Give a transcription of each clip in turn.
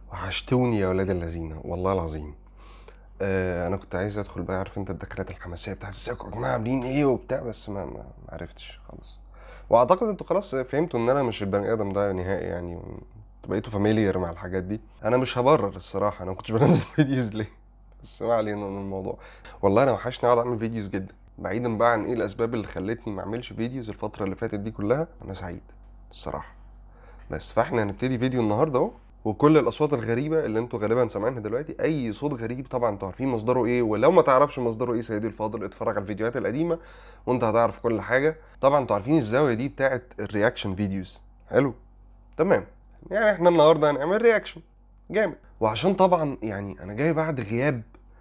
وحشتوني يا ولاد اللذينه والله العظيم آه انا كنت عايز ادخل بقى عارف انت الدكرات الحماسيه بتاعت ازيكم يا جماعه عاملين ايه وبتاع بس ما ما ما عرفتش خالص واعتقد انتوا خلاص فهمتوا ان انا مش البني ادم ده نهائي يعني انتوا بقيتوا فاميليير مع الحاجات دي انا مش هبرر الصراحه انا ما كنتش بنزل فيديوز ليه بس ما علينا من الموضوع والله انا وحشني اقعد اعمل فيديوز جدا بعيدا بقى عن ايه الاسباب اللي خلتني ما اعملش فيديوز الفتره اللي فاتت دي كلها انا سعيد الصراحه بس فاحنا هنبتدي فيديو النهارده اهو وكل الاصوات الغريبه اللي انتوا غالبا سامعينها دلوقتي اي صوت غريب طبعا انتوا عارفين مصدره ايه ولو ما تعرفش مصدره ايه سيدي الفاضل اتفرج على الفيديوهات القديمه وانت هتعرف كل حاجه طبعا انتوا عارفين الزاويه دي بتاعت الرياكشن فيديوز حلو تمام يعني احنا النهارده هنعمل رياكشن جامد وعشان طبعا يعني انا جاي بعد غياب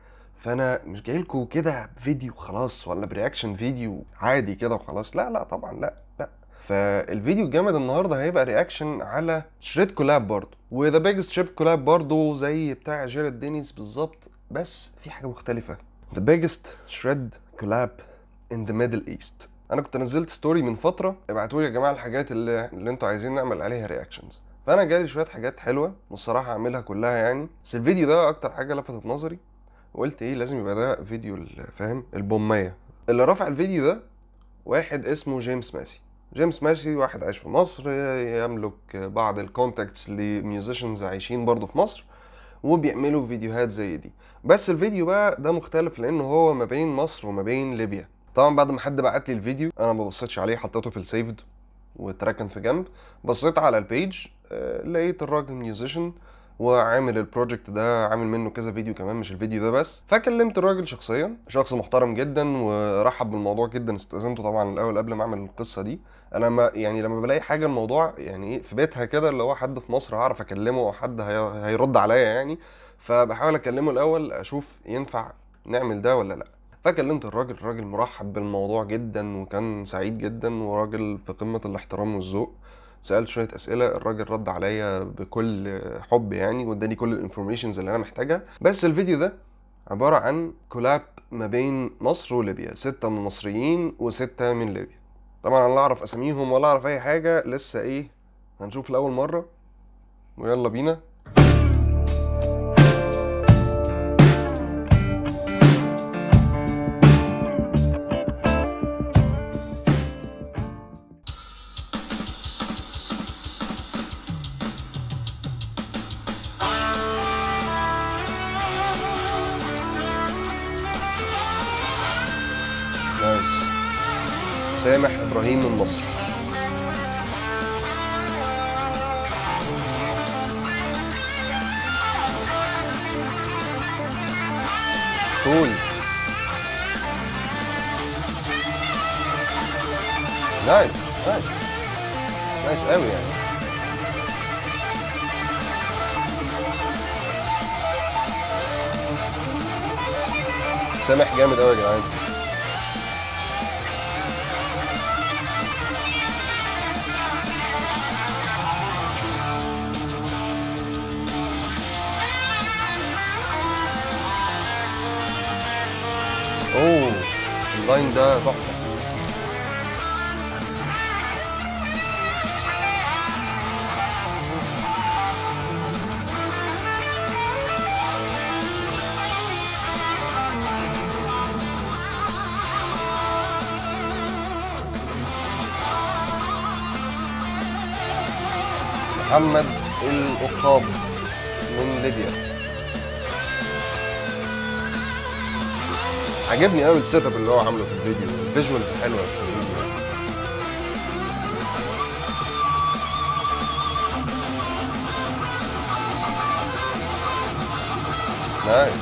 فانا مش جاي لكم كده فيديو خلاص ولا برياكشن فيديو عادي كده وخلاص لا لا طبعا لا لا فالفيديو الجامد النهارده هيبقى رياكشن على شريد كولاب برضه وذا بيجست شريد كولاب برضه زي بتاع جيرد دينيز بالظبط بس في حاجه مختلفه ذا بيجست شريد كولاب ان ذا ميدل ايست انا كنت نزلت ستوري من فتره ابعتوا لي يا جماعه الحاجات اللي, اللي انتوا عايزين نعمل عليها رياكشنز فانا جالي شويه حاجات حلوه والصراحه هعملها كلها يعني بس الفيديو ده اكتر حاجه لفتت نظري وقلت ايه لازم يبقى ده فيديو ال- فاهم البوميه اللي رفع الفيديو ده واحد اسمه جيمس ماسي جيمس ماسي واحد عايش في مصر يملك بعض الكونتاكتس لميوزيشنز عايشين برضه في مصر وبيعملوا فيديوهات زي دي بس الفيديو بقى ده مختلف لانه هو ما بين مصر وما بين ليبيا طبعا بعد ما حد بعت لي الفيديو انا ما بصيتش عليه حطيته في السيفد واتركن في جنب بصيت على البيج آه، لقيت الراجل ميوزيشن وعامل البروجكت ده عامل منه كذا فيديو كمان مش الفيديو ده بس فكلمت الراجل شخصيا شخص محترم جدا ورحب بالموضوع جدا استاذنته طبعا الاول قبل ما اعمل القصه دي انا ما يعني لما بلاقي حاجه الموضوع يعني ايه في بيتها كده اللي هو حد في مصر هعرف اكلمه او حد هي... هيرد عليا يعني فبحاول اكلمه الاول اشوف ينفع نعمل ده ولا لا فكلمت الراجل الراجل مرحب بالموضوع جدا وكان سعيد جدا وراجل في قمه الاحترام والذوق سالت شويه اسئله الراجل رد عليا بكل حب يعني واداني كل الانفورميشنز اللي انا محتاجها بس الفيديو ده عباره عن كولاب ما بين مصر وليبيا ستة من مصريين وستة من ليبيا طبعا انا لا اعرف اساميهم ولا اعرف اي حاجه لسه ايه هنشوف لاول مره ويلا بينا نايس سامح ابراهيم من مصر كول نايس نايس نايس قوي يعني سامح جامد قوي يا جدعان اوه اللاين ده تحفه محمد الأقاب من ليبيا عجبني قوي السيت اب اللي هو عامله في الفيديو الفيجوالز حلوه في الفيديو نايس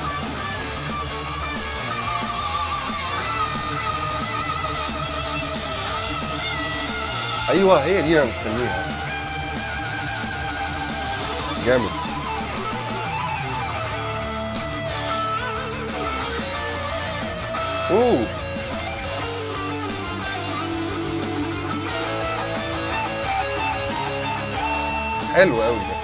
ايوه هي دي انا مستنيها جامد اوه حلو قوي ده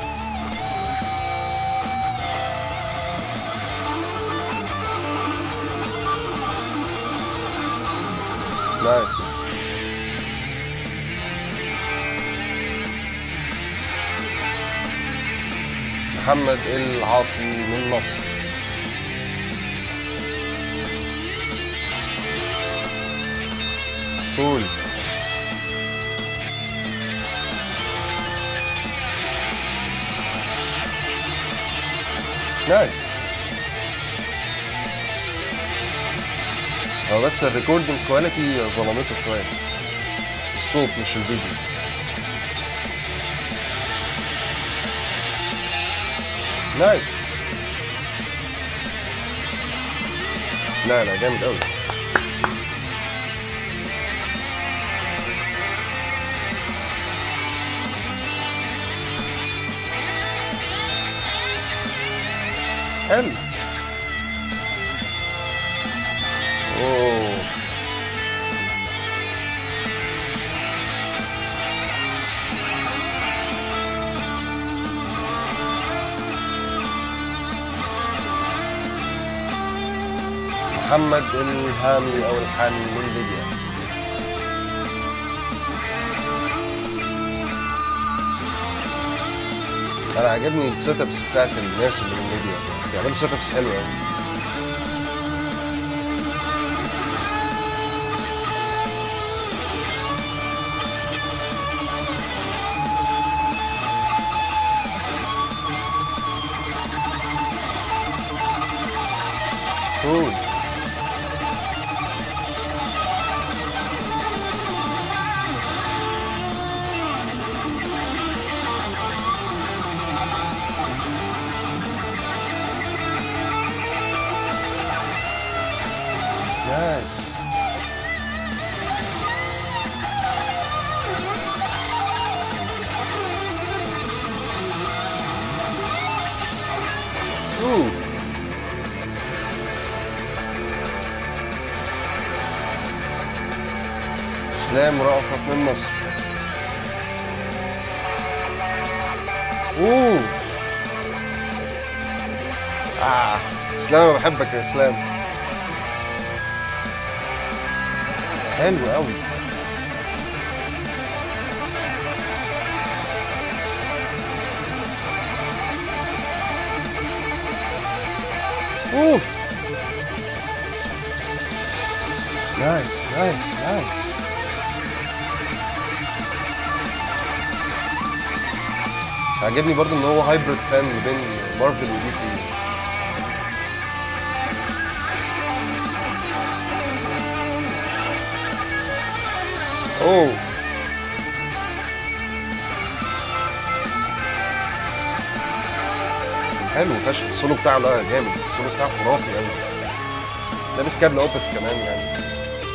نايس محمد العاصي من مصر قول نايس هو بس الريكوردنج كواليتي ظلمته شويه الصوت مش الفيديو نايس لا لا جامد قوي حلو اوه محمد الهامي او الحامي من ليبيا انا عجبني السيت ابس بتاعت الناس اللي من ليبيا بيعملوا سيت ابس حلوه قوي Cool. Nice. Ooh. اسلام رأفت من مصر اوه اه اسلام انا بحبك يا اسلام حلو قوي اوف نايس نايس نايس عجبني برضو ان هو هايبرد فان بين مارفل ودي سي اوه حلو فشخ السولو بتاعه لا جامد السولو بتاعه خرافي قوي لابس كابل اوبث كمان يعني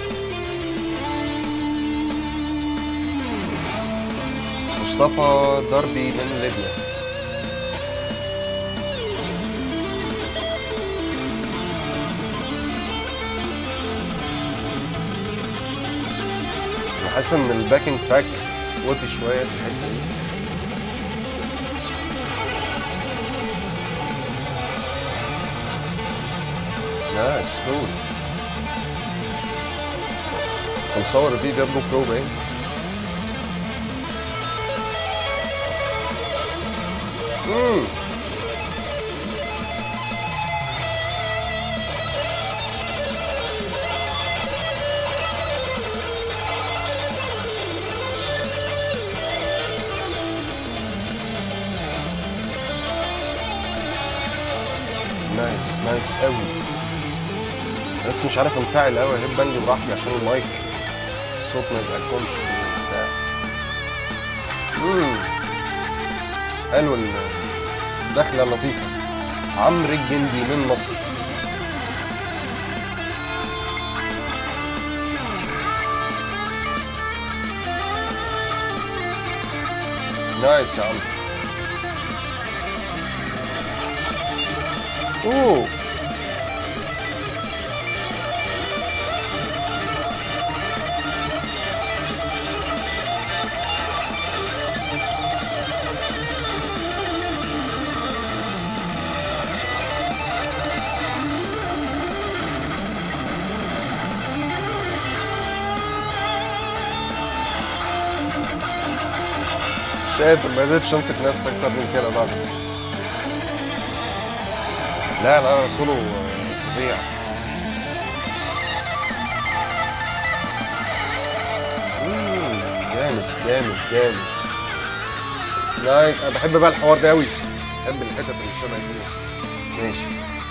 مصطفى دربي من ليبيا انا حاسس ان الباكينج تراك وطي شويه في الحته دي نايس كول هنصور فيديو جو برو باين مم. نايس نايس قوي بس مش عارف انفعل قوي اهب بنجي براحتي عشان المايك الصوت ما يزعجكمش وبتاع مم. حلو الدخله لطيفه عمرو الجندي من مصر نايس يا عم اوه مش قادر ما قدرتش امسك نفسي اكتر من كده بعد لا لا سولو آه، فظيع مم، جامد جامد جامد نايس انا بحب بقى الحوار ده قوي بحب الحتت اللي شبه دي ماشي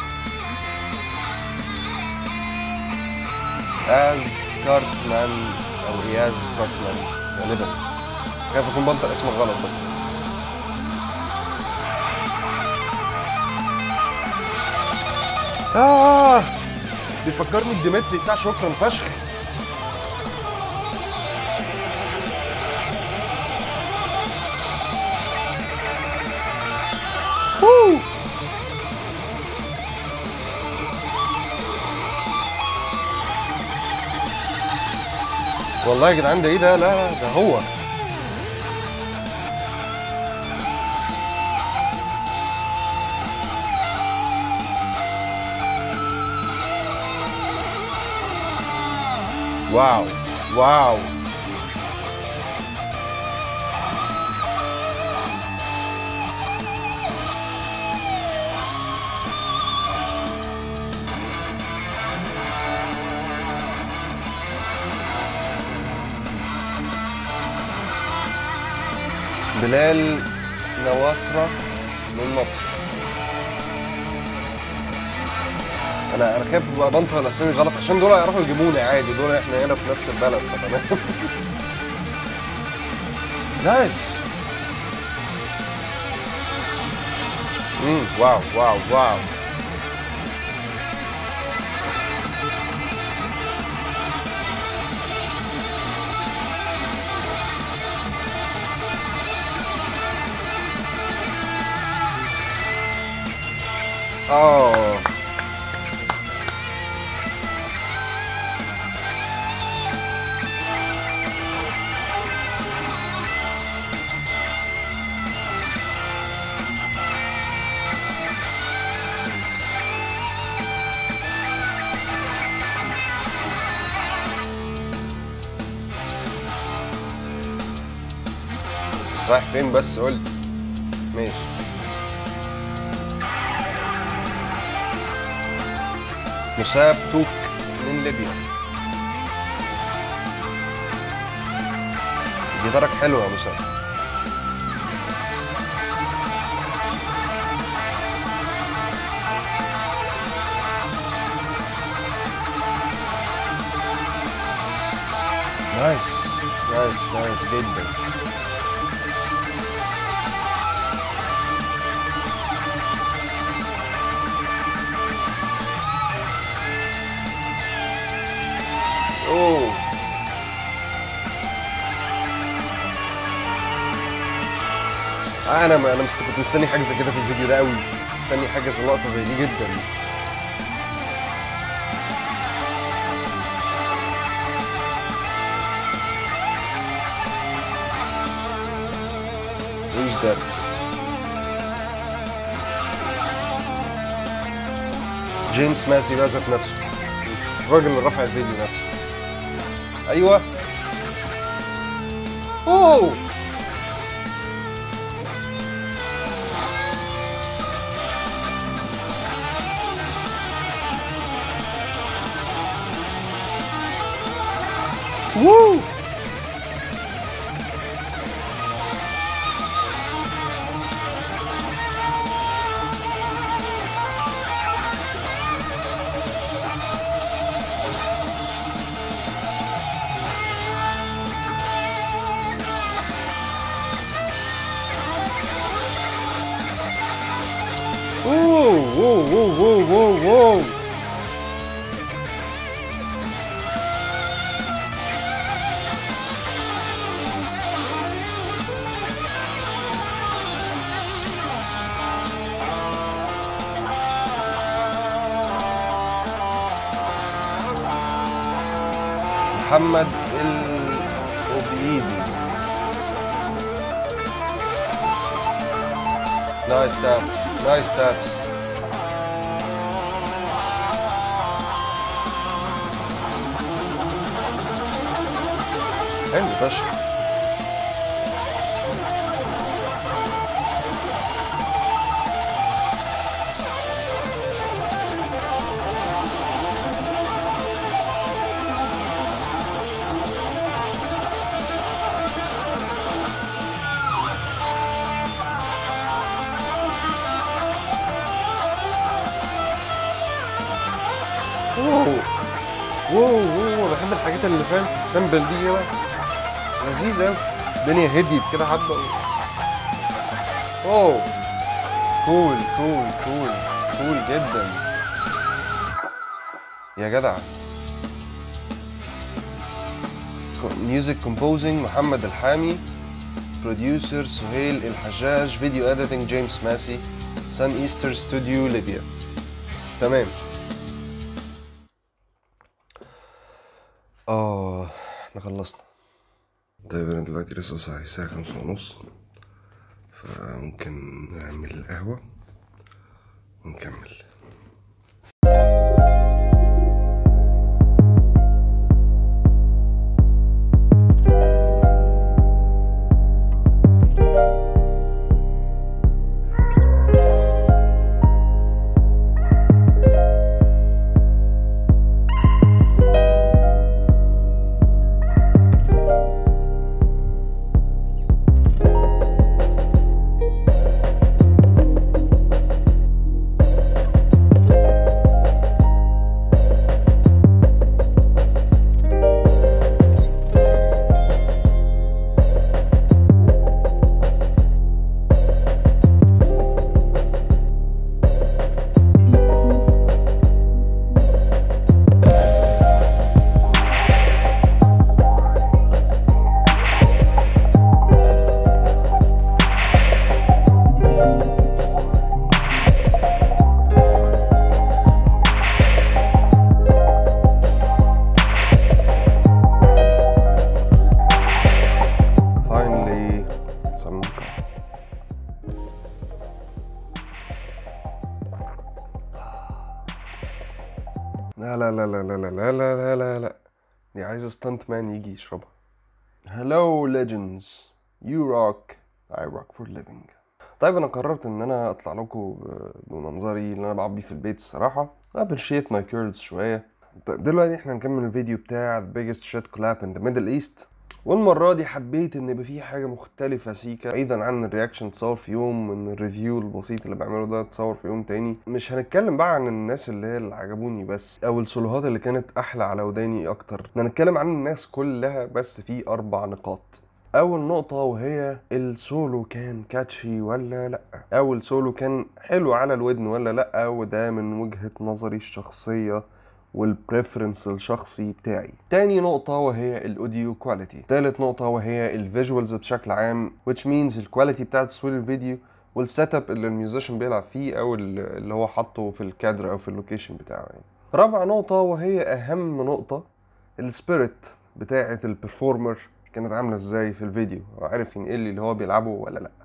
از كارتمان او اياز كارتمان غالبا خايف اكون بنطق اسمك غلط بس آه بيفكرني بديمتري بتاع شكرا فشخ Woo! والله يا جدعان ده ايه ده لا ده هو واو واو بلال نواصرة من مصر انا انا خايف ابقى بنطق الاسامي غلط عشان دول هيروحوا يجيبونا عادي دول احنا هنا في نفس البلد فتمام نايس امم واو واو واو اه رايح فين بس قول لي ماشي مساب توك من ليبيا جيتارك حلوة يا مساب نايس نايس نايس جدا اوه آه انا انا مست... كنت مستني حاجه زي كده في الفيديو ده قوي مستني حاجه زي لقطه زي دي جدا ايش ده جيمس ماسي بقى ذات نفسه الراجل اللي رفع الفيديو نفسه ايوه اوه ووو اوه اوه اوه اوه اوه اوه محمد الأوبيدي نايس تابس نايس تابس حلو فشخ واو واو بحب الحاجات اللي فاهم في السامبل دي كده لذيذة أوي الدنيا هديت كده حبة اوه كول كول كول كول جدا يا جدع ميوزك كومبوزنج محمد الحامي بروديوسر سهيل الحجاج فيديو اديتنج جيمس ماسي سان ايستر ستوديو ليبيا تمام اه احنا خلصنا طيب انا دلوقتي لسه صاحي الساعة خمسة ونص فممكن نعمل القهوة ونكمل finally some coffee لا لا لا لا لا لا لا لا لا لا لا دي عايزة ستانت مان يجي يشربها Hello legends You rock I rock for living طيب انا قررت ان انا اطلع لكم بمنظري اللي انا بقعد بيه في البيت الصراحة ابريشيت ماي كيرلز شوية طيب دلوقتي احنا هنكمل الفيديو بتاع The biggest shit collab in the Middle East والمرة دي حبيت ان يبقى فيه حاجة مختلفة سيكا بعيدا عن الرياكشن تصور في يوم من الريفيو البسيط اللي بعمله ده تصور في يوم تاني مش هنتكلم بقى عن الناس اللي هي اللي عجبوني بس او السولوهات اللي كانت احلى على وداني اكتر احنا هنتكلم عن الناس كلها بس في اربع نقاط اول نقطة وهي السولو كان كاتشي ولا لا او السولو كان حلو على الودن ولا لا وده من وجهة نظري الشخصية والبريفرنس الشخصي بتاعي تاني نقطة وهي الاوديو كواليتي تالت نقطة وهي الفيجوالز بشكل عام which means الكواليتي بتاعت تصوير الفيديو والسيت اب اللي الميوزيشن بيلعب فيه او اللي هو حاطه في الكادر او في اللوكيشن بتاعه يعني رابع نقطة وهي اهم نقطة السبيريت بتاعة البرفورمر كانت عاملة ازاي في الفيديو وعارف ينقل لي اللي هو بيلعبه ولا لا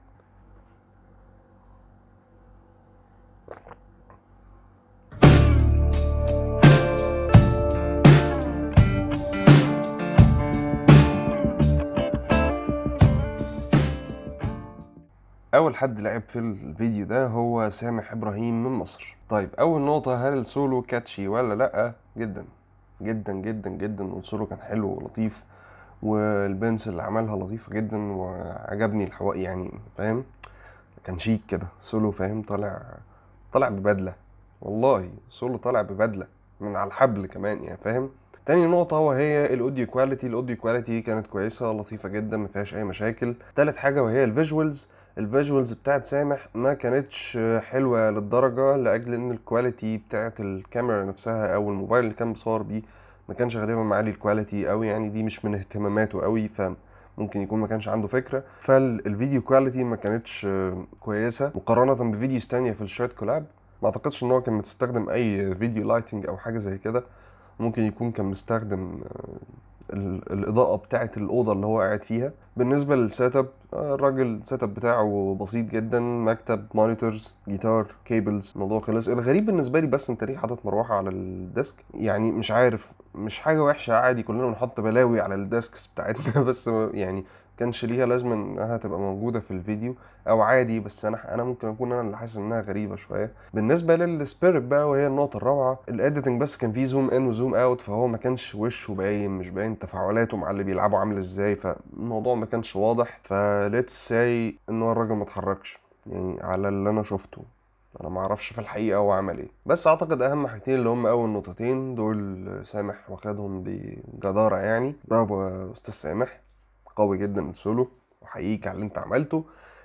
اول حد لعب في الفيديو ده هو سامح ابراهيم من مصر طيب اول نقطة هل السولو كاتشي ولا لا جدا جدا جدا جدا والسولو كان حلو ولطيف والبنس اللي عملها لطيفة جدا وعجبني الحواء يعني فاهم كان شيك كده سولو فاهم طالع طالع ببدلة والله سولو طالع ببدلة من على الحبل كمان يعني فاهم تاني نقطة وهي الاوديو كواليتي الاوديو كواليتي كانت كويسة لطيفة جدا ما فيهاش اي مشاكل تالت حاجة وهي الفيجوالز الفيجوالز بتاعت سامح ما كانتش حلوة للدرجة لأجل إن الكواليتي بتاعت الكاميرا نفسها أو الموبايل اللي كان بيصور بيه ما كانش غالبا معالي الكواليتي قوي يعني دي مش من اهتماماته قوي فممكن يكون ما كانش عنده فكرة فالفيديو كواليتي ما كانتش كويسة مقارنة بفيديوز تانية في الشوت كولاب ما اعتقدش ان هو كان مستخدم اي فيديو لايتنج او حاجة زي كده ممكن يكون كان مستخدم الاضاءه بتاعه الاوضه اللي هو قاعد فيها بالنسبه للسيت اب الراجل السيت اب بتاعه بسيط جدا مكتب مونيتورز جيتار كيبلز الموضوع خلص الغريب بالنسبه لي بس انت ليه حاطط مروحه على الديسك يعني مش عارف مش حاجه وحشه عادي كلنا بنحط بلاوي على الديسكس بتاعتنا بس يعني كانش ليها لازمه انها تبقى موجوده في الفيديو او عادي بس انا انا ممكن اكون انا اللي حاسس انها غريبه شويه بالنسبه للسبيريت بقى وهي النقطه الرابعه الاديتنج بس كان فيه زوم ان وزوم اوت فهو ما كانش وشه باين مش باين تفاعلاته مع اللي بيلعبوا عامله ازاي فالموضوع ما كانش واضح فليتس ساي ان هو الراجل ما اتحركش يعني على اللي انا شفته انا ما اعرفش في الحقيقه هو عمل ايه بس اعتقد اهم حاجتين اللي هم اول نقطتين دول سامح واخدهم بجداره يعني برافو يا استاذ سامح قوي جدا السولو وحقيقي على اللي انت عملته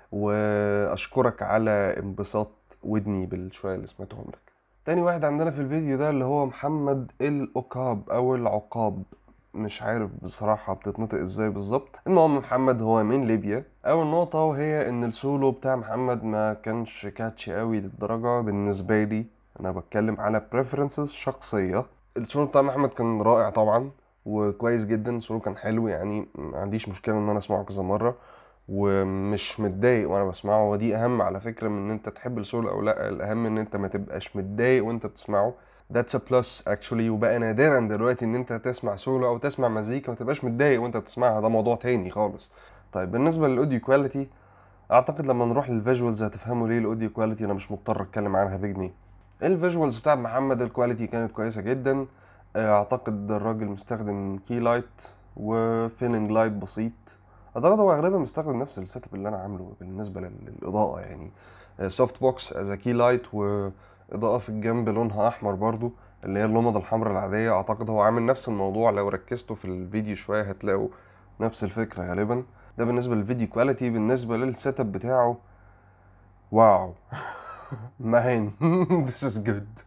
واشكرك على انبساط ودني بالشويه اللي سمعتهم لك تاني واحد عندنا في الفيديو ده اللي هو محمد الأقاب أو العقاب مش عارف بصراحة بتتنطق ازاي بالظبط المهم محمد هو من ليبيا أول نقطة وهي إن السولو بتاع محمد ما كانش كاتشي قوي للدرجة بالنسبة لي أنا بتكلم على بريفرنسز شخصية السولو بتاع محمد كان رائع طبعا وكويس جدا السولو كان حلو يعني ما عنديش مشكلة إن أنا أسمعه كذا مرة ومش متضايق وانا بسمعه ودي اهم على فكره من ان انت تحب السولو او لا الاهم ان انت ما تبقاش متضايق وانت بتسمعه that's a plus actually وبقى نادرا دلوقتي ان انت تسمع سولو او تسمع مزيكا ما تبقاش متضايق وانت بتسمعها ده موضوع تاني خالص طيب بالنسبه للاوديو كواليتي اعتقد لما نروح للفيجوالز هتفهموا ليه الاوديو كواليتي انا مش مضطر اتكلم عنها بجنيه الفيجوالز بتاع محمد الكواليتي كانت كويسه جدا اعتقد الراجل مستخدم كي لايت وفيلنج لايت بسيط اعتقد هو غالبا مستخدم نفس السيت اب اللي انا عامله بالنسبه للاضاءه يعني سوفت بوكس از كي لايت واضاءه في الجنب لونها احمر برضو اللي هي اللمض الحمراء العاديه اعتقد هو عامل نفس الموضوع لو ركزتوا في الفيديو شويه هتلاقوا نفس الفكره غالبا ده بالنسبه للفيديو كواليتي بالنسبه للسيت اب بتاعه واو مان this is good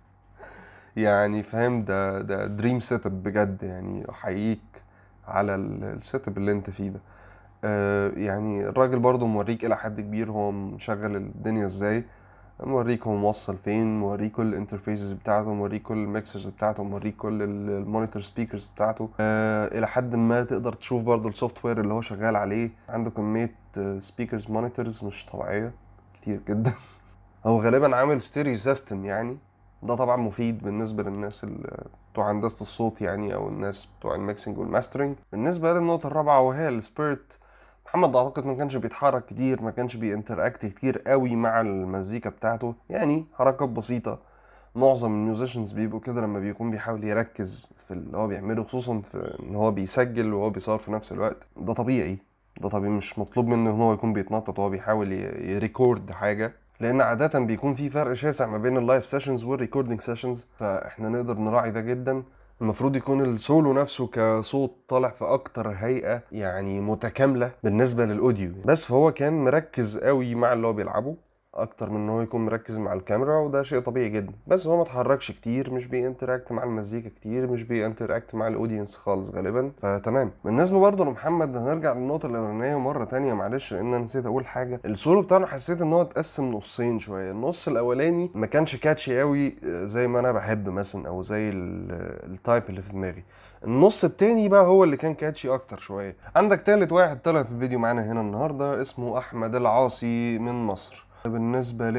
يعني فاهم ده ده دريم سيت اب بجد يعني احييك على السيت اب اللي انت فيه ده آه يعني الراجل برضو موريك الى حد كبير هو مشغل الدنيا ازاي موريك هو موصل فين موريك كل الانترفيسز بتاعته موريك كل الميكسرز بتاعته موريك كل المونيتور سبيكرز بتاعته آه الى حد ما تقدر تشوف برضو السوفت وير اللي هو شغال عليه عنده كميه سبيكرز مونيتورز مش طبيعيه كتير جدا هو غالبا عامل ستيريو سيستم يعني ده طبعا مفيد بالنسبه للناس اللي بتوع هندسه الصوت يعني او الناس بتوع الميكسنج والماسترنج بالنسبه للنقطه الرابعه وهي السبيريت محمد اعتقد ما كانش بيتحرك كتير ما كانش بينتراكت كتير قوي مع المزيكا بتاعته يعني حركات بسيطه معظم الميوزيشنز بيبقوا كده لما بيكون بيحاول يركز في اللي هو بيعمله خصوصا في ان هو بيسجل وهو بيصور في نفس الوقت ده طبيعي ده طبيعي مش مطلوب منه ان هو يكون بيتنطط وهو بيحاول يريكورد حاجه لان عاده بيكون في فرق شاسع ما بين اللايف سيشنز والريكوردنج سيشنز فاحنا نقدر نراعي ده جدا المفروض يكون السولو نفسه كصوت طالع في اكتر هيئه يعني متكامله بالنسبه للاوديو بس فهو كان مركز قوي مع اللي هو بيلعبه اكتر من ان هو يكون مركز مع الكاميرا وده شيء طبيعي جدا بس هو ما اتحركش كتير مش بينتراكت مع المزيكا كتير مش بينتراكت مع الاودينس خالص غالبا فتمام بالنسبه برضه لمحمد هنرجع للنقطه الاولانيه مره تانية معلش لان انا نسيت اقول حاجه السولو بتاعنا حسيت ان هو اتقسم نصين شويه النص الاولاني ما كانش كاتشي قوي زي ما انا بحب مثلا او زي التايب اللي في دماغي النص التاني بقى هو اللي كان كاتشي اكتر شويه عندك تالت واحد طلع في الفيديو معانا هنا النهارده اسمه احمد العاصي من مصر بالنسبة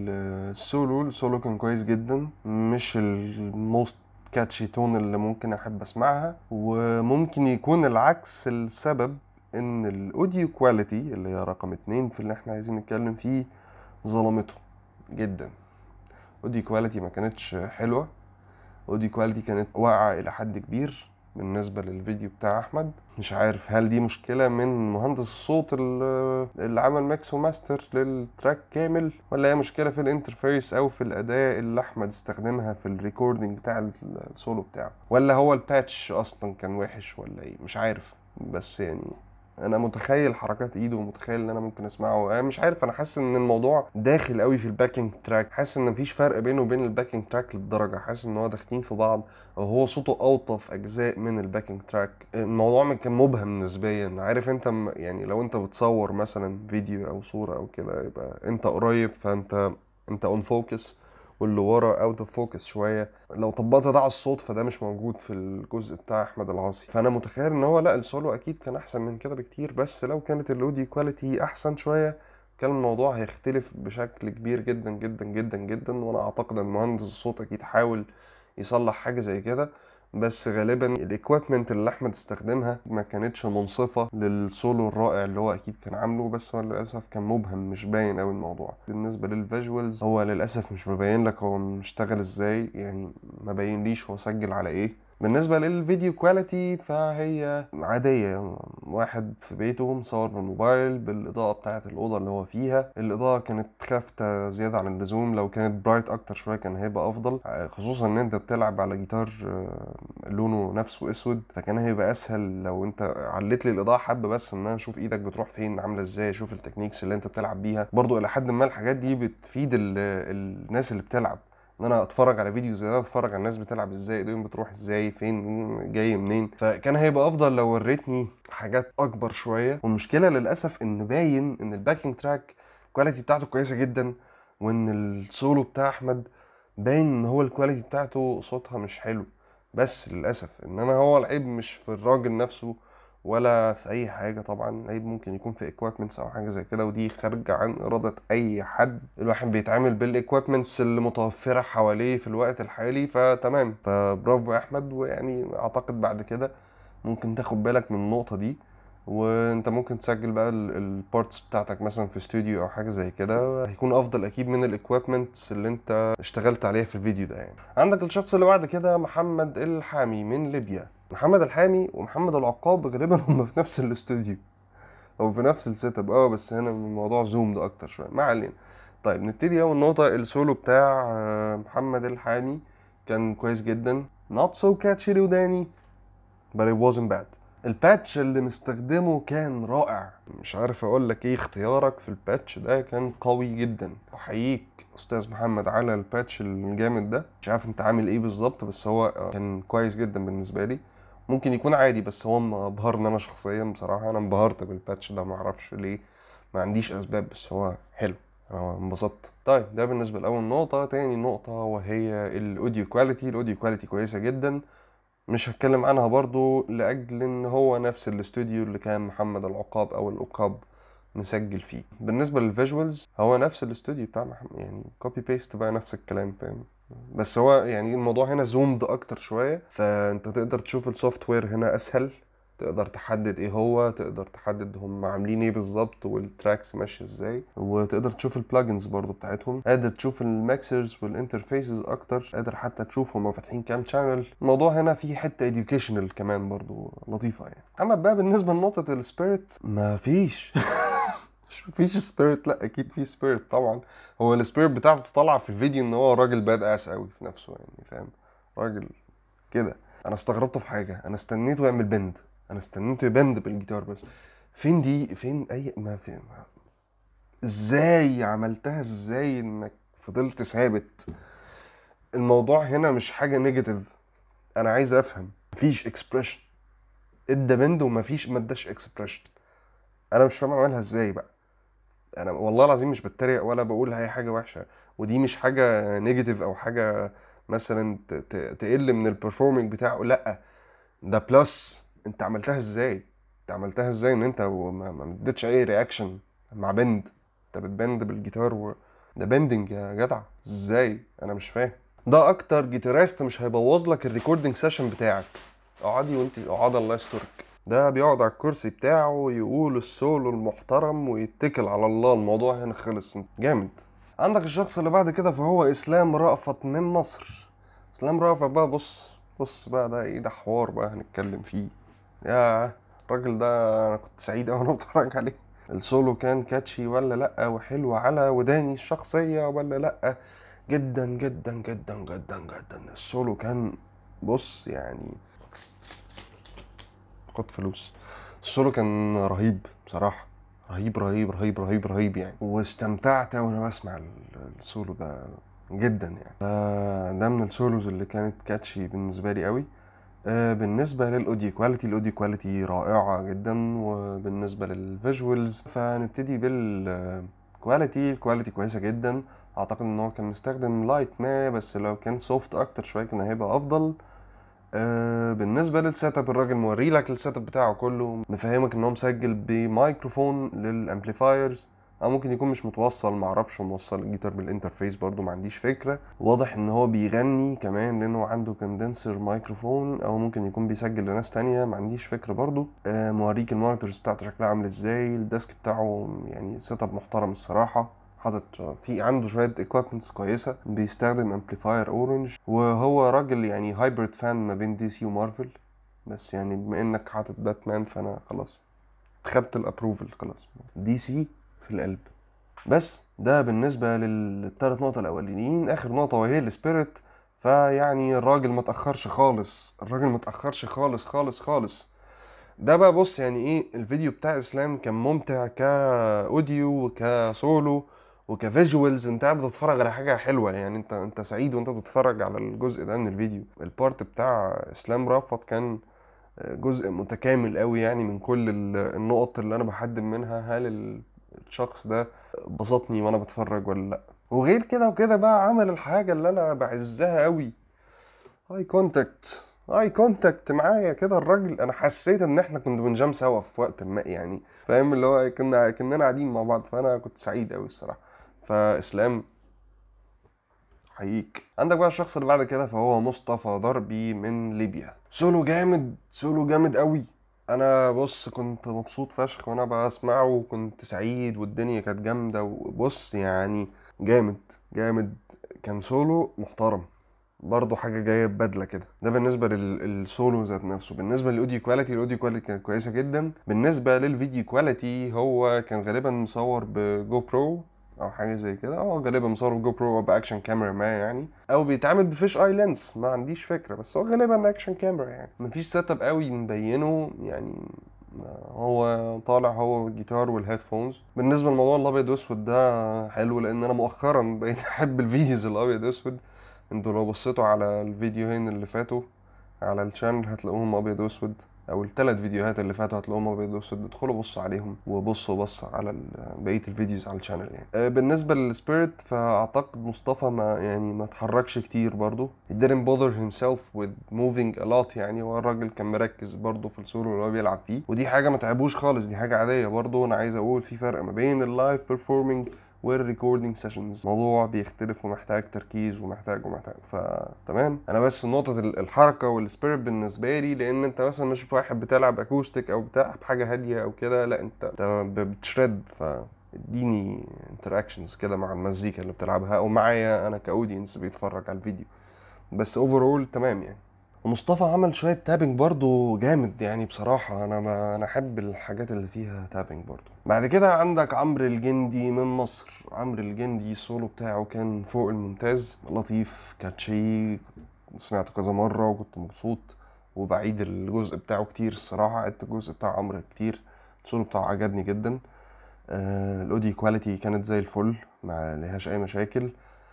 للسولو السولو كان كويس جدا مش الموست كاتشي تون اللي ممكن احب اسمعها وممكن يكون العكس السبب ان الاوديو كواليتي اللي هي رقم اتنين في اللي احنا عايزين نتكلم فيه ظلمته جدا اوديو كواليتي ما كانتش حلوة اوديو كواليتي كانت واقعة الى حد كبير بالنسبة للفيديو بتاع أحمد مش عارف هل دي مشكلة من مهندس الصوت اللي عمل ميكس وماستر للتراك كامل ولا هي مشكلة في الانترفيس أو في الأداة اللي أحمد استخدمها في الريكوردينج بتاع السولو بتاعه ولا هو الباتش أصلا كان وحش ولا إيه مش عارف بس يعني انا متخيل حركات ايده ومتخيل ان انا ممكن اسمعه انا مش عارف انا حاسس ان الموضوع داخل قوي في الباكينج تراك حاسس ان مفيش فرق بينه وبين الباكينج تراك للدرجه حاسس ان هو داخلين في بعض او هو صوته اوطى في اجزاء من الباكينج تراك الموضوع كان مبهم نسبيا عارف انت يعني لو انت بتصور مثلا فيديو او صوره او كده يبقى انت قريب فانت انت اون فوكس واللي ورا اوت اوف فوكس شويه لو طبقت ده على الصوت فده مش موجود في الجزء بتاع احمد العاصي فانا متخيل ان هو لا السولو اكيد كان احسن من كده بكتير بس لو كانت الاوديو كواليتي احسن شويه كان الموضوع هيختلف بشكل كبير جدا جدا جدا جدا وانا اعتقد ان مهندس الصوت اكيد حاول يصلح حاجه زي كده بس غالبا الاكويبمنت اللي احمد استخدمها ما كانتش منصفه للسولو الرائع اللي هو اكيد كان عامله بس هو للاسف كان مبهم مش باين قوي الموضوع بالنسبه للفيجوالز هو للاسف مش مبين لك هو مشتغل ازاي يعني ما باينليش هو سجل على ايه بالنسبة للفيديو كواليتي فهي عادية واحد في بيته مصور بالموبايل بالإضاءة بتاعة الأوضة اللي هو فيها الإضاءة كانت خافتة زيادة عن اللزوم لو كانت برايت أكتر شوية كان هيبقى أفضل خصوصا إن أنت بتلعب على جيتار آه، لونه نفسه أسود فكان هيبقى أسهل لو أنت عليت لي الإضاءة حبة بس إن أنا أشوف إيدك بتروح فين عاملة إزاي أشوف التكنيكس اللي أنت بتلعب بيها برضو إلى حد ما الحاجات دي بتفيد ال- الناس اللي بتلعب ان انا اتفرج على فيديو زي ده اتفرج على الناس بتلعب ازاي ايديهم بتروح ازاي فين جاي منين فكان هيبقى افضل لو وريتني حاجات اكبر شويه والمشكله للاسف ان باين ان الباكينج تراك الكواليتي بتاعته كويسه جدا وان السولو بتاع احمد باين ان هو الكواليتي بتاعته صوتها مش حلو بس للاسف انما هو العيب مش في الراجل نفسه ولا في اي حاجه طبعا العيب ممكن يكون في اكويبمنتس او حاجه زي كده ودي خارجه عن اراده اي حد الواحد بيتعامل بالاكويبمنتس اللي متوفره حواليه في الوقت الحالي فتمام فبرافو يا احمد ويعني اعتقد بعد كده ممكن تاخد بالك من النقطه دي وانت ممكن تسجل بقى البارتس بتاعتك مثلا في استوديو او حاجه زي كده هيكون افضل اكيد من الاكويبمنتس اللي انت اشتغلت عليها في الفيديو ده يعني عندك الشخص اللي بعد كده محمد الحامي من ليبيا محمد الحامي ومحمد العقاب غالبا هم في نفس الاستوديو او في نفس السيت اب اه بس هنا الموضوع زوم ده اكتر شويه ما علينا طيب نبتدي اول نقطه السولو بتاع آه، محمد الحامي كان كويس جدا not so catchy لوداني but it wasn't bad الباتش اللي مستخدمه كان رائع مش عارف اقول لك ايه اختيارك في الباتش ده كان قوي جدا احييك استاذ محمد على الباتش الجامد ده مش عارف انت عامل ايه بالظبط بس هو آه، كان كويس جدا بالنسبه لي ممكن يكون عادي بس هو مبهرني انا شخصيا بصراحه انا انبهرت بالباتش ده معرفش ليه ما عنديش اسباب بس هو حلو انا انبسطت طيب ده بالنسبه لاول نقطه تاني نقطه وهي الاوديو كواليتي الاوديو كواليتي كويسه جدا مش هتكلم عنها برضو لاجل ان هو نفس الاستوديو اللي كان محمد العقاب او العقاب مسجل فيه بالنسبه للفيجوالز هو نفس الاستوديو بتاع محمد يعني كوبي بيست بقى نفس الكلام فاهم بس هو يعني الموضوع هنا زومد اكتر شويه فانت تقدر تشوف السوفت وير هنا اسهل تقدر تحدد ايه هو تقدر تحدد هم عاملين ايه بالظبط والتراكس ماشيه ازاي وتقدر تشوف البلاجنز برضو بتاعتهم قادر تشوف الماكسرز والانترفيسز اكتر قادر حتى تشوف هم فاتحين كام شانل الموضوع هنا فيه حته educational كمان برضو لطيفه يعني اما بقى بالنسبه لنقطه السبيريت ما فيش مش فيش سبيريت لا اكيد في سبيريت طبعا هو السبيريت بتاعته طالعه في الفيديو ان هو راجل باد اس قوي في نفسه يعني فاهم راجل كده انا استغربت في حاجه انا استنيته يعمل بند انا استنيته يبند بالجيتار بس فين دي فين اي ما في ما ازاي عملتها ازاي انك فضلت ثابت الموضوع هنا مش حاجه نيجاتيف انا عايز افهم مفيش اكسبريشن ادى بند ومفيش ما اداش اكسبريشن انا مش فاهم اعملها ازاي بقى انا والله العظيم مش بتريق ولا بقول هي حاجه وحشه ودي مش حاجه نيجاتيف او حاجه مثلا ت- ت- تقل من البرفورمينج بتاعه لا ده بلس انت عملتها ازاي انت عملتها ازاي ان انت ما ما اديتش اي رياكشن مع بند انت بتبند بالجيتار و... ده بندنج يا جدع ازاي انا مش فاهم ده اكتر جيتاريست مش هيبوظ لك الريكوردنج سيشن بتاعك اقعدي وانت اقعد الله يسترك ده بيقعد على الكرسي بتاعه يقول السولو المحترم ويتكل على الله الموضوع هنا خلص جامد عندك الشخص اللي بعد كده فهو اسلام رأفت من مصر اسلام رأفت بقى بص بص بقى ده ايه ده حوار بقى هنتكلم فيه يا الراجل ده انا كنت سعيد اوي وانا بتفرج عليه السولو كان كاتشي ولا لا وحلو على وداني الشخصية ولا لا جدا جدا جدا جدا جدا السولو كان بص يعني خد فلوس السولو كان رهيب بصراحة رهيب رهيب رهيب رهيب رهيب يعني واستمتعت وانا بسمع ال- السولو ده جدا يعني فده من السولوز اللي كانت كاتشي بالنسبة لي قوي آه، بالنسبة للأوديو كواليتي الأوديو كواليتي رائعة جدا وبالنسبة للفيجوالز فنبتدي بالكواليتي الكواليتي كويسة جدا أعتقد إن هو كان مستخدم لايت ما بس لو كان سوفت أكتر شوية كان هيبقى أفضل آه، بالنسبة للسيت اب الراجل موري لك السيت اب بتاعه كله مفهمك ان هو مسجل بمايكروفون للامبليفايرز او ممكن يكون مش متوصل معرفش موصل الجيتار بالانترفيس برضو ما عنديش فكرة واضح ان هو بيغني كمان لانه عنده كوندنسر مايكروفون او ممكن يكون بيسجل لناس تانية ما عنديش فكرة برضو آه موريك المونيتورز بتاعته شكلها عامل ازاي الديسك بتاعه يعني سيت اب محترم الصراحة حاطط في عنده شويه ايكويبمنتس كويسه بيستخدم امبليفاير اورنج وهو راجل يعني هايبرد فان ما بين دي سي ومارفل بس يعني بما انك حاطط باتمان فانا خلاص خدت الابروفل خلاص دي سي في القلب بس ده بالنسبة للثلاث نقط الأولانيين آخر نقطة وهي السبيريت فيعني الراجل ما تأخرش خالص الراجل ما تأخرش خالص خالص خالص ده بقى بص يعني ايه الفيديو بتاع اسلام كان ممتع كاوديو وكسولو وكفيجوالز انت قاعد بتتفرج على حاجه حلوه يعني انت انت سعيد وانت بتتفرج على الجزء ده من الفيديو البارت بتاع اسلام رافت كان جزء متكامل قوي يعني من كل النقط اللي انا بحدد منها هل الشخص ده بسطني وانا بتفرج ولا لا وغير كده وكده بقى عمل الحاجه اللي انا بعزها قوي اي كونتاكت اي كونتاكت معايا كده الراجل انا حسيت ان احنا كنا بنجام سوا في وقت ما يعني فاهم اللي هو كنا كنا قاعدين مع بعض فانا كنت سعيد قوي الصراحه فاسلام حقيقي عندك بقى الشخص اللي بعد كده فهو مصطفى ضربي من ليبيا سولو جامد سولو جامد قوي انا بص كنت مبسوط فشخ وانا بسمعه وكنت سعيد والدنيا كانت جامده وبص يعني جامد جامد كان سولو محترم برضه حاجه جايه ببدله كده ده بالنسبه للسولو ذات نفسه بالنسبه للاوديو كواليتي الاوديو كواليتي كانت كويسه جدا بالنسبه للفيديو كواليتي هو كان غالبا مصور بجو برو او حاجه زي كده اه غالبا مصور بجو برو او باكشن كاميرا ما يعني او بيتعمل بفيش اي لينس ما عنديش فكره بس هو غالبا اكشن كاميرا يعني مفيش سيت اب قوي مبينه يعني هو طالع هو والجيتار والهيدفونز بالنسبه للموضوع الابيض واسود ده حلو لان انا مؤخرا بقيت احب الفيديوز الابيض واسود انتوا لو بصيتوا على الفيديوهين اللي فاتوا على الشانل هتلاقوهم ابيض واسود او الثلاث فيديوهات اللي فاتوا هتلاقوهم ابيض واسود ادخلوا بصوا عليهم وبصوا بص على بقيه الفيديوز على الشانل يعني بالنسبه للسبيريت فاعتقد مصطفى ما يعني ما اتحركش كتير برضه he didn't bother himself with moving a lot يعني هو الراجل كان مركز برضه في السولو اللي هو بيلعب فيه ودي حاجه ما تعبوش خالص دي حاجه عاديه برضه انا عايز اقول في فرق ما بين اللايف بيرفورمينج والريكوردينج سيشنز موضوع بيختلف ومحتاج تركيز ومحتاج ومحتاج فتمام انا بس نقطه الحركه والسبيريت بالنسبه لي لان انت مثلا مش واحد بتلعب اكوستيك او بتاع بحاجه هاديه او كده لا انت انت بتشرد ف اديني انتراكشنز كده مع المزيكا اللي بتلعبها او معايا انا كاودينس بيتفرج على الفيديو بس اوفرول تمام يعني ومصطفى عمل شويه تابنج برضو جامد يعني بصراحه انا ما انا احب الحاجات اللي فيها تابنج برضو بعد كده عندك عمرو الجندي من مصر عمرو الجندي السولو بتاعه كان فوق الممتاز لطيف كاتشي سمعته كذا مره وكنت مبسوط وبعيد الجزء بتاعه كتير الصراحه عدت الجزء بتاع عمرو كتير السولو بتاعه عجبني جدا آه الاوديو كواليتي كانت زي الفل ما لهاش اي مشاكل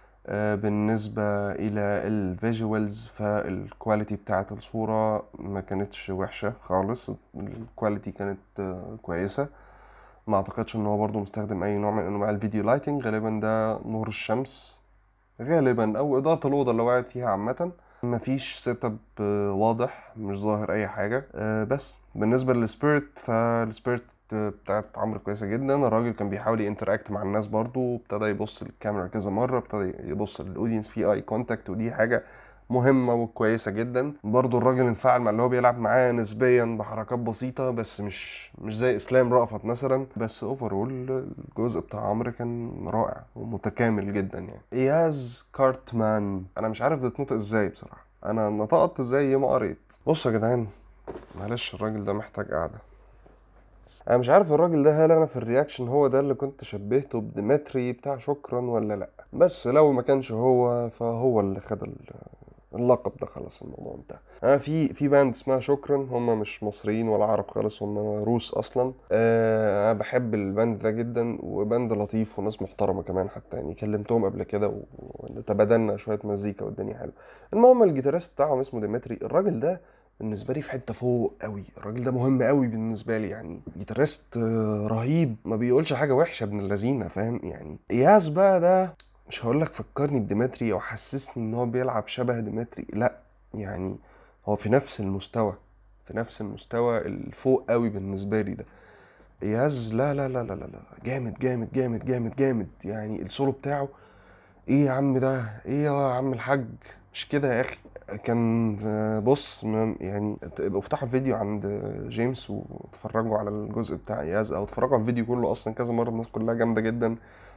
بالنسبة إلى الفيجوالز فالكواليتي بتاعت الصورة ما كانتش وحشة خالص الكواليتي كانت كويسة ما اعتقدش ان هو برضو مستخدم اي نوع من انواع الفيديو لايتنج غالبا ده نور الشمس غالبا او اضاءة الاوضة اللي قاعد فيها عامة مفيش سيت اب واضح مش ظاهر اي حاجة بس بالنسبة للسبيريت فالسبيريت بتاعت عمرو كويسه جدا الراجل كان بيحاول ينتراكت مع الناس برضو ابتدى يبص للكاميرا كذا مره ابتدى يبص للاودينس في اي كونتاكت ودي حاجه مهمه وكويسه جدا برضو الراجل انفعل مع اللي هو بيلعب معاه نسبيا بحركات بسيطه بس مش مش زي اسلام رأفت مثلا بس اوفرول الجزء بتاع عمرو كان رائع ومتكامل جدا يعني اياز كارتمان انا مش عارف ده اتنطق ازاي بصراحه انا نطقت زي ما قريت بصوا يا جدعان معلش الراجل ده محتاج قعده انا مش عارف الراجل ده هل انا في الرياكشن هو ده اللي كنت شبهته بديمتري بتاع شكرا ولا لا بس لو ما كانش هو فهو اللي خد اللقب ده خلاص الموضوع انتهى انا في في باند اسمها شكرا هم مش مصريين ولا عرب خالص هم روس اصلا أه انا بحب الباند ده جدا وباند لطيف وناس محترمه كمان حتى يعني كلمتهم قبل كده وتبادلنا شويه مزيكا والدنيا حلوه المهم الجيتاريست بتاعهم اسمه ديمتري الراجل ده بالنسبه لي في حته فوق قوي الراجل ده مهم قوي بالنسبه لي يعني جيتاريست رهيب ما بيقولش حاجه وحشه ابن اللذينه فاهم يعني اياس بقى ده مش هقول لك فكرني بديمتري او حسسني ان هو بيلعب شبه ديمتري لا يعني هو في نفس المستوى في نفس المستوى الفوق قوي بالنسبه لي ده اياز لا لا لا لا لا جامد جامد جامد جامد جامد يعني السولو بتاعه ايه يا عم ده ايه يا عم الحاج مش كده يا اخي كان بص يعني افتحوا الفيديو عند جيمس واتفرجوا على الجزء بتاع اياز او اتفرجوا على الفيديو كله اصلا كذا مره الناس كلها جامده جدا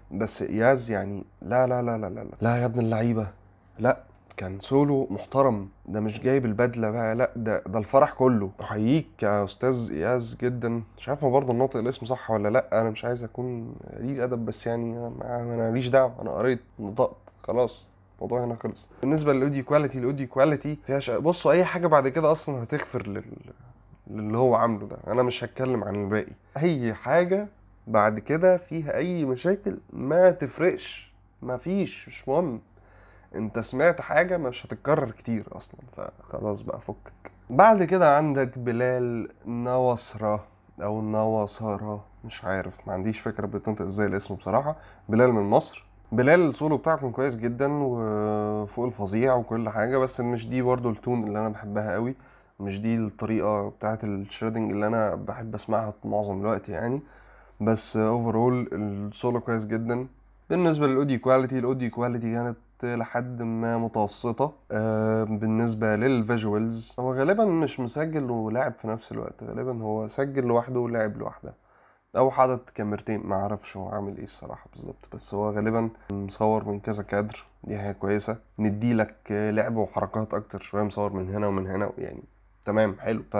بس اياز يعني لا لا لا لا لا لا, لا يا ابن اللعيبه لا كان سولو محترم ده مش جايب البدله بقى لا ده ده الفرح كله احييك يا استاذ اياز جدا مش عارف برضه الناطق الاسم صح ولا لا انا مش عايز اكون قليل ادب بس يعني انا أنا ماليش دعوه انا قريت نطقت خلاص الموضوع هنا خلص بالنسبه للاوديو كواليتي الاوديو كواليتي فيها ش... بصوا اي حاجه بعد كده اصلا هتغفر لل... للي هو عامله ده انا مش هتكلم عن الباقي اي حاجه بعد كده فيها اي مشاكل ما تفرقش ما فيش مش مهم انت سمعت حاجة مش هتتكرر كتير اصلا فخلاص بقى فكك بعد كده عندك بلال نوصرة او نوصرة مش عارف ما عنديش فكرة بتنطق ازاي الاسم بصراحة بلال من مصر بلال السولو بتاعه كان كويس جدا وفوق الفظيع وكل حاجة بس مش دي برضه التون اللي انا بحبها قوي مش دي الطريقة بتاعة الشريدنج اللي انا بحب اسمعها معظم الوقت يعني بس اوفرول السولو كويس جدا بالنسبة للاوديو كواليتي الاوديو كواليتي كانت لحد ما متوسطة آه، بالنسبة للفيجوالز هو غالبا مش مسجل ولاعب في نفس الوقت غالبا هو سجل لوحده ولعب لوحده او حاطط كاميرتين ما اعرفش هو عامل ايه الصراحه بالظبط بس هو غالبا مصور من كذا كادر دي حاجه كويسه مديلك لعب وحركات اكتر شويه مصور من هنا ومن هنا يعني تمام حلو ف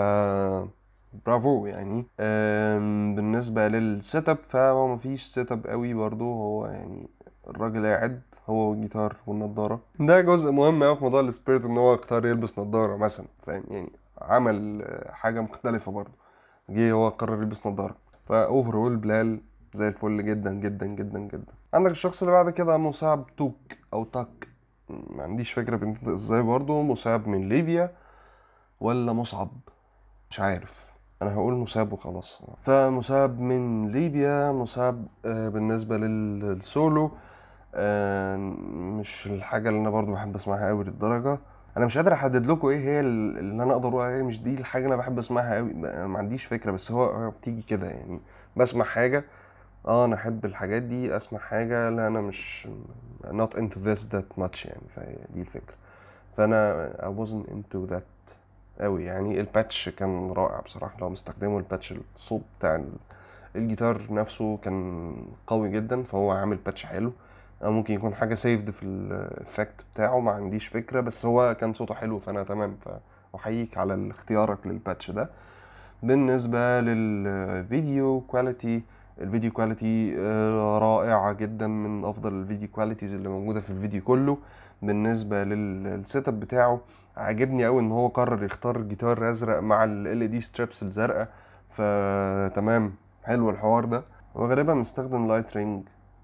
برافو يعني آم، بالنسبه للسيت اب فهو مفيش سيت اب قوي برضو هو يعني الراجل قاعد هو والجيتار والنضاره ده جزء مهم قوي في موضوع السبيريت ان هو اختار يلبس نضاره مثلا فاهم يعني عمل آه، حاجه مختلفه برضو جه هو قرر يلبس نضاره فاوفرول بلال زي الفل جدا جدا جدا جدا عندك الشخص اللي بعد كده مصعب توك او تاك ما عنديش فكره بنطق ازاي برضه مصعب من ليبيا ولا مصعب مش عارف انا هقول مصاب وخلاص فمصاب من ليبيا مصاب آه، بالنسبه لل- للسولو آه، مش الحاجه اللي انا برضو بحب اسمعها قوي للدرجه انا مش قادر احدد لكم ايه هي ال- اللي انا اقدر اقول عليها مش دي الحاجه اللي انا بحب اسمعها قوي انا ما عنديش فكره بس هو هو بتيجي كده يعني بسمع حاجه اه انا احب الحاجات دي اسمع حاجه لا انا مش not into this that much يعني فهي دي الفكره فانا I wasn't into that قوي يعني الباتش كان رائع بصراحه لو مستخدمه الباتش الصوت بتاع ال- الجيتار نفسه كان قوي جدا فهو عامل باتش حلو أو ممكن يكون حاجه سيفد في الافكت بتاعه ما عنديش فكره بس هو كان صوته حلو فانا تمام فاحييك على اختيارك للباتش ده بالنسبه للفيديو كواليتي الفيديو كواليتي آه، رائعه جدا من افضل الفيديو كواليتيز اللي موجوده في الفيديو كله بالنسبه للسيت اب بتاعه عاجبني قوي ان هو قرر يختار جيتار ازرق مع ال دي ستريبس الزرقاء فتمام حلو الحوار ده هو غالبا مستخدم لايت رينج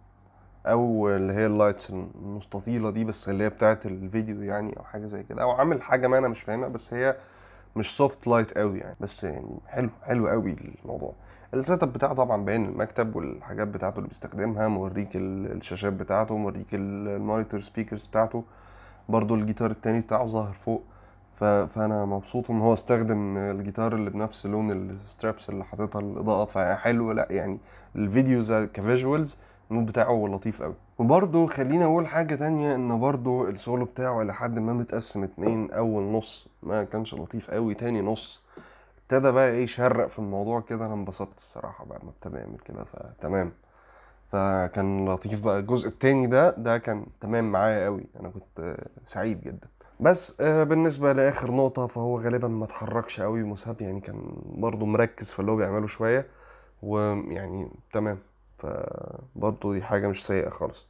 او اللي هي اللايتس المستطيله دي بس اللي هي بتاعه الفيديو يعني او حاجه زي كده او عامل حاجه ما انا مش فاهمها بس هي مش سوفت لايت قوي يعني بس يعني حلو حلو قوي الموضوع السيت اب بتاعه طبعا باين المكتب والحاجات بتاعته اللي بيستخدمها موريك ال- الشاشات بتاعته موريك ال- المونيتور سبيكرز بتاعته برضو الجيتار التاني بتاعه ظاهر فوق ف... فانا مبسوط ان هو استخدم الجيتار اللي بنفس لون السترابس اللي حاططها الاضاءه فحلو لا يعني الفيديوز كفيجوالز المود بتاعه لطيف قوي وبرضه خليني اقول حاجه تانية ان برضه السولو بتاعه الى حد ما متقسم اتنين اول نص ما كانش لطيف قوي تاني نص ابتدى بقى ايه يشرق في الموضوع كده انا انبسطت الصراحه بقى ما ابتدى يعمل كده فتمام فكان لطيف بقى الجزء التاني ده ده كان تمام معايا قوي انا كنت آه، سعيد جدا بس آه، بالنسبة لآخر نقطة فهو غالبا ما اتحركش قوي مساب يعني كان برضه مركز في اللي هو بيعمله شوية ويعني تمام فبرضه دي حاجة مش سيئة خالص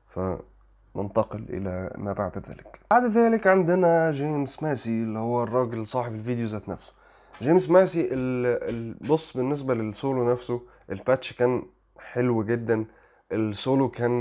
فننتقل إلى ما بعد ذلك بعد ذلك عندنا جيمس ماسي اللي هو الراجل صاحب الفيديو ذات نفسه جيمس ماسي ال- ال- بص بالنسبة للسولو نفسه الباتش كان حلو جدا السولو كان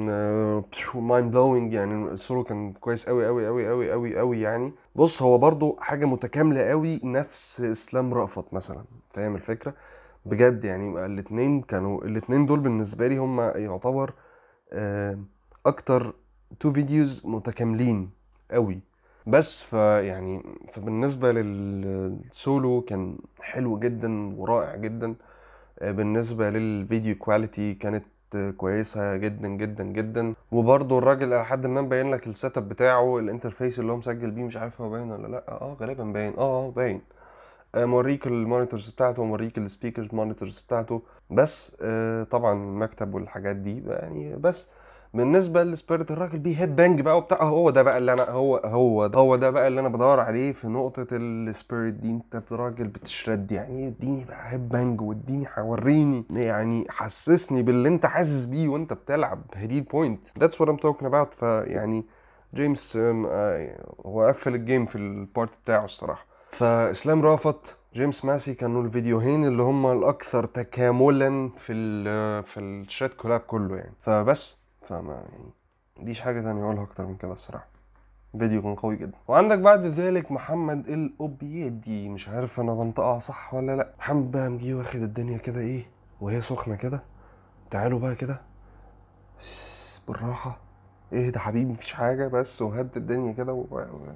مايند بلوينج يعني السولو كان كويس قوي قوي قوي قوي قوي قوي يعني بص هو برضو حاجة متكاملة قوي نفس اسلام رأفت مثلا فاهم الفكرة بجد يعني الاتنين كانوا الاتنين دول بالنسبة لي هم يعتبر آه، اكتر تو فيديوز متكاملين قوي بس فيعني فبالنسبة للسولو كان حلو جدا ورائع جدا آه، بالنسبة للفيديو كواليتي كانت آه، كويسة جدا جدا جدا وبرضه الراجل لحد ما مبين لك السيت اب بتاعه الانترفيس اللي هو مسجل بيه مش عارف هو باين ولا لا اه غالبا باين اه آه، باين آه، موريك المونيتورز بتاعته وموريك السبيكرز مونيتورز بتاعته بس آه، طبعا المكتب والحاجات دي يعني بس بالنسبه لسبيريت الراجل بيه هيد بانج بقى وبتاع هو ده بقى اللي انا هو هو هو ده بقى اللي انا بدور عليه في نقطه السبيريت دي انت راجل بتشرد يعني اديني بقى هيد بانج واديني وريني يعني حسسني باللي انت حاسس بيه وانت بتلعب هي دي البوينت ذاتس وات ام توكينج اباوت فيعني جيمس آم، آه، هو قفل الجيم في البارت بتاعه الصراحه فاسلام رافت جيمس ماسي كانوا الفيديوهين اللي هم الاكثر تكاملا في ال في الشات كولاب كله يعني فبس فما يعني مديش حاجه تانية اقولها اكتر من كده الصراحه فيديو كان قوي جدا وعندك بعد ذلك محمد الاوبيدي مش عارف انا بنطقها صح ولا لا محمد بقى مجي واخد الدنيا كده ايه وهي سخنه كده تعالوا بقى كده سس، بالراحه ايه ده حبيبي مفيش حاجه بس وهد الدنيا كده و- و-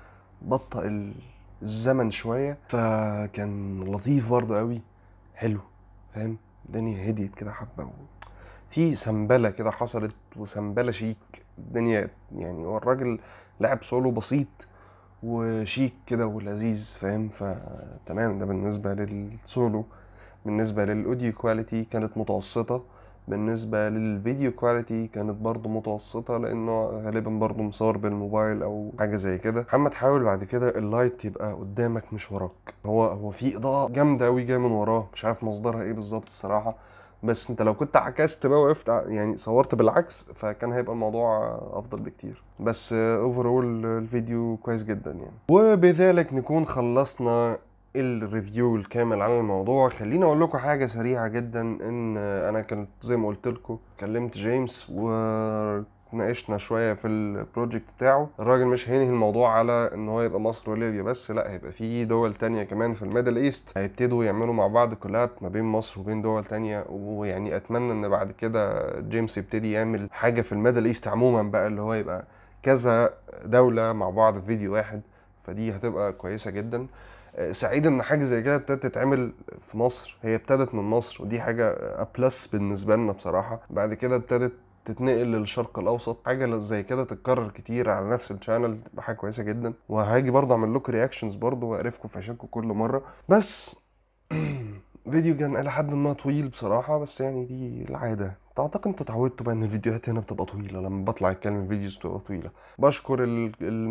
بطأ ال- الزمن شويه فكان لطيف برضه قوي حلو فاهم الدنيا هديت كده حبه و... في سنبله كده حصلت وسنبله شيك الدنيا يعني هو الراجل لعب سولو بسيط وشيك كده ولذيذ فاهم فتمام ده بالنسبه للسولو بالنسبه للاوديو كواليتي كانت متوسطه بالنسبة للفيديو كواليتي كانت برضو متوسطة لأنه غالبا برضو مصور بالموبايل أو حاجة زي كده محمد حاول بعد كده اللايت يبقى قدامك مش وراك هو هو في إضاءة جامدة أوي جاية من وراه مش عارف مصدرها إيه بالظبط الصراحة بس انت لو كنت عكست بقى وقفت ع- يعني صورت بالعكس فكان هيبقى الموضوع افضل بكتير بس اوفرول الفيديو كويس جدا يعني وبذلك نكون خلصنا الريفيو الكامل عن الموضوع خليني اقول لكم حاجه سريعه جدا ان انا كنت زي ما قلت لكم كلمت جيمس وناقشنا شويه في البروجكت بتاعه الراجل مش هينهي الموضوع على ان هو يبقى مصر وليبيا بس لا هيبقى في دول تانية كمان في الميدل ايست هيبتدوا يعملوا مع بعض كولاب ما بين مصر وبين دول تانية ويعني اتمنى ان بعد كده جيمس يبتدي يعمل حاجه في الميدل ايست عموما بقى اللي هو يبقى كذا دوله مع بعض في فيديو واحد فدي هتبقى كويسه جدا آه، سعيد ان حاجه زي كده ابتدت تتعمل في مصر هي ابتدت من مصر ودي حاجه بلس بالنسبه لنا بصراحه بعد كده ابتدت تتنقل للشرق الاوسط حاجه زي كده تتكرر كتير على نفس الشانل تبقى حاجه كويسه جدا وهاجي برضه اعمل لكم رياكشنز برضه واقرفكم في عشانكم كل مره بس فيديو كان الى حد ما طويل بصراحه بس يعني دي العاده اعتقد انتوا اتعودتوا بقى ان الفيديوهات هنا بتبقى طويله لما بطلع اتكلم فيديوز بتبقى طويله بشكر ال ال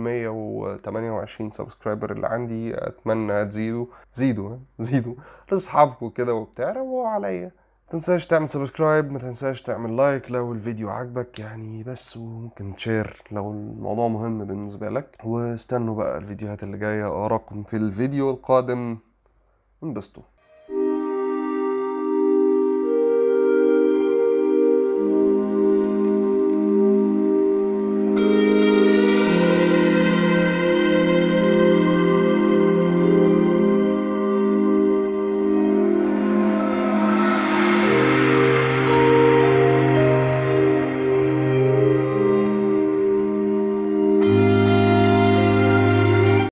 128 سبسكرايبر اللي عندي اتمنى تزيدوا زيدوا ها؟ زيدوا لاصحابكم كده وبتاع روقوا عليا تنساش تعمل سبسكرايب ما تنساش تعمل لايك لو الفيديو عجبك يعني بس وممكن تشير لو الموضوع مهم بالنسبة لك واستنوا بقى الفيديوهات اللي جاية أراكم في الفيديو القادم انبسطوا